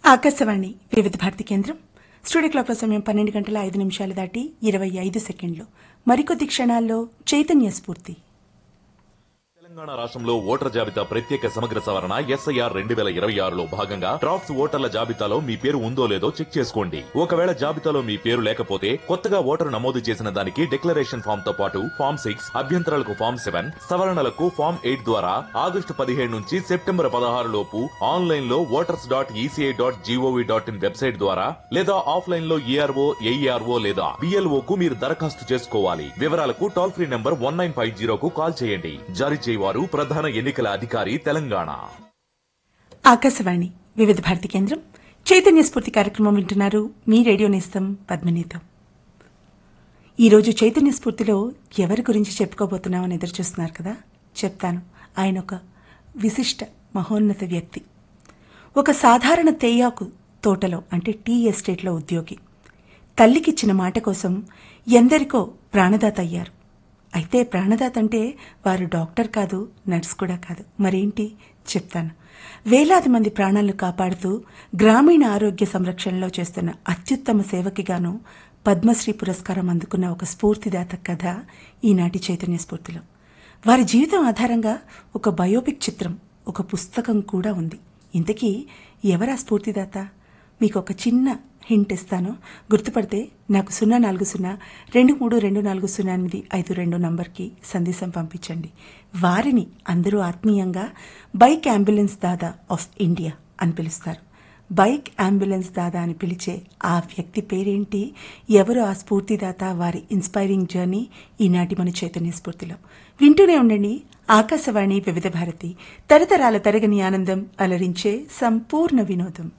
ఆకాశవాణి వివిధ భారతి కేంద్రం studio clock సమయం పన్నెండు గంటల ఐదు నిమిషాలు దాటి ఇరవై ఐదు సెకండ్లు మరికొద్ది క్షణాల్లో చైతన్య స్ఫూర్తి తెలంగాణ రాష్ట్రంలో ఓటర్ జాబితా ప్రత్యేక సమగ్ర సవరణ ఎస్ఐఆర్ రెండు వేల ఇరవై ఆరులో భాగంగా డ్రాఫ్ట్స్ ఓటర్ల జాబితాలో మీ పేరు ఉందో లేదో చెక్ చేసుకోండి ఒకవేళ జాబితాలో మీ పేరు లేకపోతే కొత్తగా ఓటరు నమోదు చేసిన దానికి డిక్లరేషన్ ఫామ్ తో పాటు ఫామ్ సిక్స్ అభ్యంతరాలకు ఫామ్ సెవెన్ సవరణలకు ఫామ్ ఎయిట్ ద్వారా ఆగస్టు పదిహేడు నుంచి సెప్టెంబర్ పదహారు లోపు ఆన్లైన్ లో voters dot ECI dot GOV dot in website ద్వారా లేదా ఆఫ్లైన్ లో ఈఆర్ఓ ఏఈఆర్ఓ లేదా బిఎల్ఓ కు మీరు దరఖాస్తు చేసుకోవాలి వివరాలకు toll free number one nine five జీరోకు కాల్ చేయండి జారీ చేయవారు ప్రధాన ఎన్నికల అధికారి తెలంగాణ ఆకాశవాణి వివిధ భారతి కేంద్రం చైతన్య స్ఫూర్తి కార్యక్రమం వింటున్నారు మీ రేడియో నేస్తం పద్మనీతం ఈరోజు చైతన్య స్ఫూర్తిలో ఎవరి గురించి చెప్పుకోబోతున్నామని ఎదురు చూస్తున్నారు కదా చెప్తాను ఆయన ఒక విశిష్ట మహోన్నత వ్యక్తి ఒక సాధారణ తేయాకు తోటలో అంటే టీ ఎస్టేట్లో ఉద్యోగి తల్లికిచ్చిన మాట కోసం ఎందరికో ప్రాణదాత అయ్యారు అయితే ప్రాణదాత అంటే వారు డాక్టర్ కాదు నర్స్ కూడా కాదు మరేంటి చెప్తాను వేలాది మంది ప్రాణాలను కాపాడుతూ గ్రామీణ ఆరోగ్య సంరక్షణలో చేస్తున్న అత్యుత్తమ సేవకి గాను పద్మశ్రీ పురస్కారం అందుకున్న ఒక స్ఫూర్తిదాత కథ ఈనాటి చైతన్య స్ఫూర్తిలో వారి జీవితం ఆధారంగా ఒక బయోపిక్ చిత్రం ఒక పుస్తకం కూడా ఉంది ఇంతకీ ఎవరా స్ఫూర్తిదాత మీకు ఒక చిన్న హింట్ ఇస్తాను గుర్తుపడితే నాకు సున్నా నాలుగు సున్నా రెండు మూడు రెండు నాలుగు సున్నా ఎనిమిది ఐదు రెండు నంబర్కి సందేశం పంపించండి వారిని అందరూ ఆత్మీయంగా bike ambulance Dada of India అని పిలుస్తారు బైక్ అంబులెన్స్ దాదా అని పిలిచే ఆ వ్యక్తి పేరేంటి ఎవరు ఆ స్ఫూర్తిదాత వారి ఇన్స్పైరింగ్ జర్నీ ఈనాటి మన చైతన్య స్ఫూర్తిలో వింటూనే ఉండండి ఆకాశవాణి వివిధ భారతి తరతరాల తరగని ఆనందం అలరించే సంపూర్ణ వినోదం